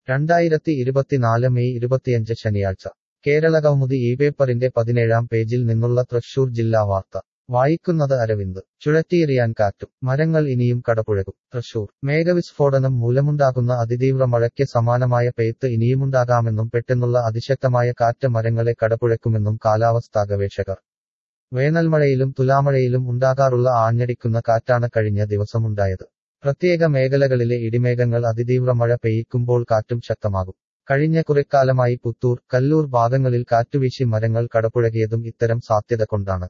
രണ്ടായിരത്തി ഇരുപത്തിനാല് മെയ് ഇരുപത്തിയഞ്ച് ശനിയാഴ്ച കേരളകൗമുദി ഈ പേപ്പറിന്റെ പതിനേഴാം പേജിൽ നിന്നുള്ള തൃശൂർ ജില്ലാ വാർത്ത വായിക്കുന്നത് അരവിന്ദ് ചുഴറ്റിയെറിയാൻ കാറ്റും മരങ്ങൾ ഇനിയും കടപുഴകും തൃശൂർ മേഘവിസ്ഫോടനം മൂലമുണ്ടാകുന്ന അതിതീവ്ര മഴയ്ക്ക് സമാനമായ പെയ്ത്ത് ഇനിയുമുണ്ടാകാമെന്നും പെട്ടെന്നുള്ള അതിശക്തമായ കാറ്റ് മരങ്ങളെ കടപുഴക്കുമെന്നും കാലാവസ്ഥാ ഗവേഷകർ വേനൽമഴയിലും തുലാമഴയിലും ഉണ്ടാകാറുള്ള ആഞ്ഞടിക്കുന്ന കാറ്റാണ് കഴിഞ്ഞ ദിവസമുണ്ടായത് പ്രത്യേക മേഖലകളിലെ ഇടിമേഘങ്ങൾ അതിതീവ്ര മഴ പെയ്യിക്കുമ്പോൾ കാറ്റും ശക്തമാകും കഴിഞ്ഞ കുറെക്കാലമായി പുത്തൂർ കല്ലൂർ ഭാഗങ്ങളിൽ കാറ്റുവീശി മരങ്ങൾ കടപുഴകിയതും ഇത്തരം സാധ്യത കൊണ്ടാണ്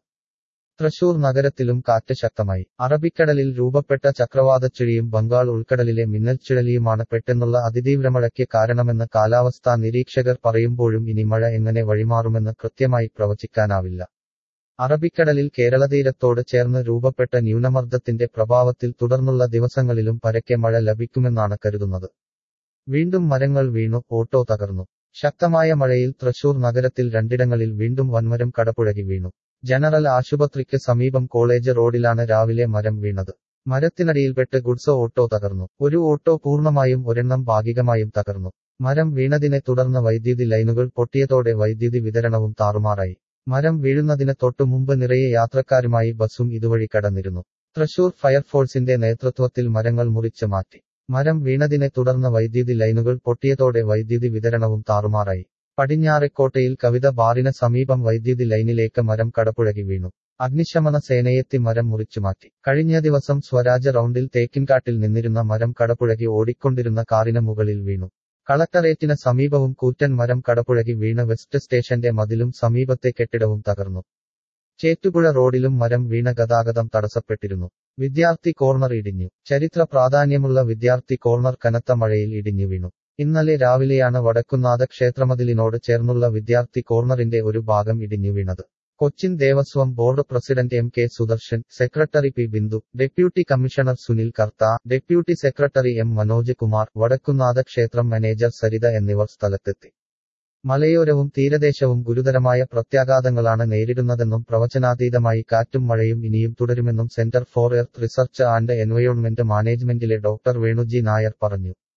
തൃശൂർ നഗരത്തിലും കാറ്റ് ശക്തമായി അറബിക്കടലിൽ രൂപപ്പെട്ട ചക്രവാതച്ചുഴിയും ബംഗാൾ ഉൾക്കടലിലെ മിന്നൽച്ചുഴലിയുമാണ് പെട്ടെന്നുള്ള അതിതീവ്രമഴയ്ക്ക് കാരണമെന്ന് കാലാവസ്ഥാ നിരീക്ഷകർ പറയുമ്പോഴും ഇനി മഴ എങ്ങനെ വഴിമാറുമെന്ന് കൃത്യമായി പ്രവചിക്കാനാവില്ല അറബിക്കടലിൽ കേരളതീരത്തോട് ചേർന്ന് രൂപപ്പെട്ട ന്യൂനമർദ്ദത്തിന്റെ പ്രഭാവത്തിൽ തുടർന്നുള്ള ദിവസങ്ങളിലും പരക്കെ മഴ ലഭിക്കുമെന്നാണ് കരുതുന്നത് വീണ്ടും മരങ്ങൾ വീണു ഓട്ടോ തകർന്നു ശക്തമായ മഴയിൽ തൃശൂർ നഗരത്തിൽ രണ്ടിടങ്ങളിൽ വീണ്ടും വൻമരം കടപുഴകി വീണു ജനറൽ ആശുപത്രിക്ക് സമീപം കോളേജ് റോഡിലാണ് രാവിലെ മരം വീണത് മരത്തിനടിയിൽപ്പെട്ട് ഗുഡ്സ് ഓട്ടോ തകർന്നു ഒരു ഓട്ടോ പൂർണ്ണമായും ഒരെണ്ണം ഭാഗികമായും തകർന്നു മരം വീണതിനെ തുടർന്ന് വൈദ്യുതി ലൈനുകൾ പൊട്ടിയതോടെ വൈദ്യുതി വിതരണവും താറുമാറായി മരം വീഴുന്നതിന് തൊട്ടു മുമ്പ് നിറയെ യാത്രക്കാരുമായി ബസ്സും ഇതുവഴി കടന്നിരുന്നു തൃശൂർ ഫയർഫോഴ്സിന്റെ നേതൃത്വത്തിൽ മരങ്ങൾ മുറിച്ച് മാറ്റി മരം വീണതിനെ തുടർന്ന് വൈദ്യുതി ലൈനുകൾ പൊട്ടിയതോടെ വൈദ്യുതി വിതരണവും താറുമാറായി പടിഞ്ഞാറെക്കോട്ടയിൽ കവിത ബാറിന് സമീപം വൈദ്യുതി ലൈനിലേക്ക് മരം കടപുഴകി വീണു അഗ്നിശമന സേനയെത്തി മരം മുറിച്ചുമാറ്റി കഴിഞ്ഞ ദിവസം സ്വരാജ് റൗണ്ടിൽ തേക്കിൻകാട്ടിൽ നിന്നിരുന്ന മരം കടപുഴകി ഓടിക്കൊണ്ടിരുന്ന കാറിന് മുകളിൽ വീണു കളക്ടറേറ്റിന് സമീപവും കൂറ്റൻ മരം കടപുഴകി വീണ് വെസ്റ്റ് സ്റ്റേഷന്റെ മതിലും സമീപത്തെ കെട്ടിടവും തകർന്നു ചേറ്റുപുഴ റോഡിലും മരം വീണ ഗതാഗതം തടസ്സപ്പെട്ടിരുന്നു വിദ്യാർത്ഥി കോർണർ ഇടിഞ്ഞു ചരിത്ര പ്രാധാന്യമുള്ള വിദ്യാർത്ഥി കോർണർ കനത്ത മഴയിൽ ഇടിഞ്ഞു വീണു ഇന്നലെ രാവിലെയാണ് വടക്കുന്നാഥ ക്ഷേത്രമതിലിനോട് ചേർന്നുള്ള വിദ്യാർത്ഥി കോർണറിന്റെ ഒരു ഭാഗം ഇടിഞ്ഞു വീണത് Cochin Devaswom board president M K Sudarshan secretary P Bindu deputy commissioner Sunil Kartha deputy secretary M Manoj Kumar Vadakkunnatha ക്ഷേത്രം മാനേജർ സരിത എന്നിവർ സ്ഥലത്തെത്തി മലയോരവും തീരദേശവും ഗുരുതരമായ പ്രത്യാഘാതങ്ങളാണ് നേരിടുന്നതെന്നും പ്രവചനാതീതമായി കാറ്റും മഴയും ഇനിയും തുടരുമെന്നും centre for earth research and environment മാനേജ്മെന്റിലെ ഡോക്ടർ വേണുജി നായർ പറഞ്ഞു